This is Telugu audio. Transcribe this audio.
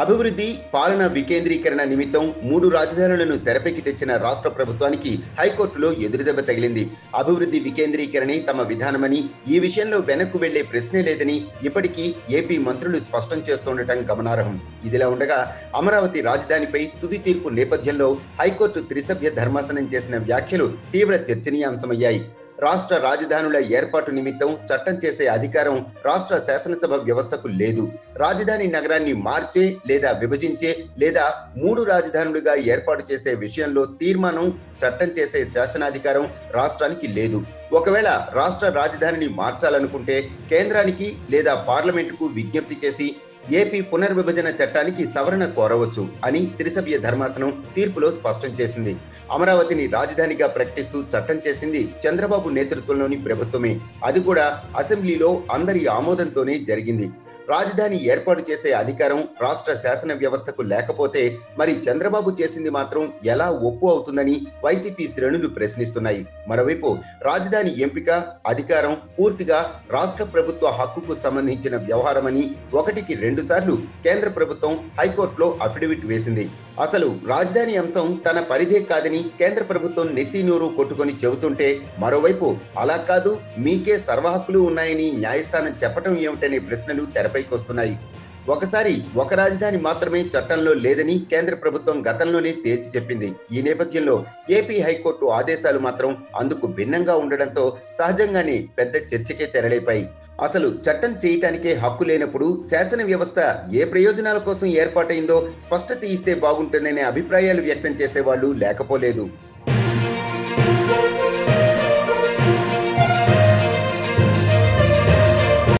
అభివృద్ధి పాలన వికేంద్రీకరణ నిమిత్తం మూడు రాజధానులను తెరపైకి తెచ్చిన రాష్ట్ర ప్రభుత్వానికి హైకోర్టులో ఎదురుదెబ్బ తగిలింది అభివృద్ధి వికేంద్రీకరణే తమ విధానమని ఈ విషయంలో వెనక్కు వెళ్లే ప్రశ్నే లేదని ఇప్పటికీ ఏపీ మంత్రులు స్పష్టం చేస్తుండటం గమనార్హం ఇదిలా ఉండగా అమరావతి రాజధానిపై తుది తీర్పు నేపథ్యంలో హైకోర్టు త్రిసభ్య ధర్మాసనం చేసిన వ్యాఖ్యలు తీవ్ర చర్చనీయాంశమయ్యాయి రాష్ట్ర రాజధానుల ఏర్పాటు నిమిత్తం చట్టం చేసే అధికారం రాష్ట్ర శాసనసభ వ్యవస్థకు లేదు రాజధాని నగరాన్ని మార్చే లేదా విభజించే లేదా మూడు రాజధానులుగా ఏర్పాటు చేసే విషయంలో తీర్మానం చట్టం చేసే శాసనాధికారం రాష్ట్రానికి లేదు ఒకవేళ రాష్ట్ర రాజధానిని మార్చాలనుకుంటే కేంద్రానికి లేదా పార్లమెంటుకు విజ్ఞప్తి చేసి ఏపీ పునర్విభజన చట్టానికి సవరణ కోరవచ్చు అని త్రిసభ్య ధర్మాసనం తీర్పులో స్పష్టం చేసింది అమరావతిని రాజధానిగా ప్రకటిస్తూ చట్టం చేసింది చంద్రబాబు నేతృత్వంలోని ప్రభుత్వమే అది కూడా అసెంబ్లీలో అందరి ఆమోదంతోనే జరిగింది రాజధాని ఏర్పాటు చేసే అధికారం రాష్ట్ర శాసన వ్యవస్థకు లేకపోతే మరి చంద్రబాబు చేసింది మాత్రం ఎలా ఒప్పు అవుతుందని వైసీపీ శ్రేణులు ప్రశ్నిస్తున్నాయి మరోవైపు రాజధాని ఎంపిక అధికారం పూర్తిగా రాష్ట్ర ప్రభుత్వ హక్కుకు సంబంధించిన వ్యవహారమని ఒకటికి రెండు సార్లు కేంద్ర ప్రభుత్వం హైకోర్టులో అఫిడవిట్ వేసింది అసలు రాజధాని అంశం తన పరిధే కాదని కేంద్ర ప్రభుత్వం నెత్తి నూరు కొట్టుకొని చెబుతుంటే మరోవైపు అలా కాదు మీకే సర్వహక్కులు ఉన్నాయని న్యాయస్థానం చెప్పటం ఏమిటనే ప్రశ్నలు తెరపైకి వస్తున్నాయి ఒకసారి ఒక రాజధాని మాత్రమే చట్టంలో లేదని కేంద్ర ప్రభుత్వం గతంలోనే తేల్చి చెప్పింది ఈ నేపథ్యంలో ఏపీ హైకోర్టు ఆదేశాలు మాత్రం అందుకు భిన్నంగా ఉండడంతో సహజంగానే పెద్ద చర్చకే తెరలేపాయి అసలు చట్టం చేయటానికే హక్కు లేనప్పుడు శాసన వ్యవస్థ ఏ ప్రయోజనాల కోసం ఏర్పాటైందో స్పష్టత ఇస్తే బాగుంటుందనే అభిప్రాయాలు వ్యక్తం చేసేవాళ్ళు లేకపోలేదు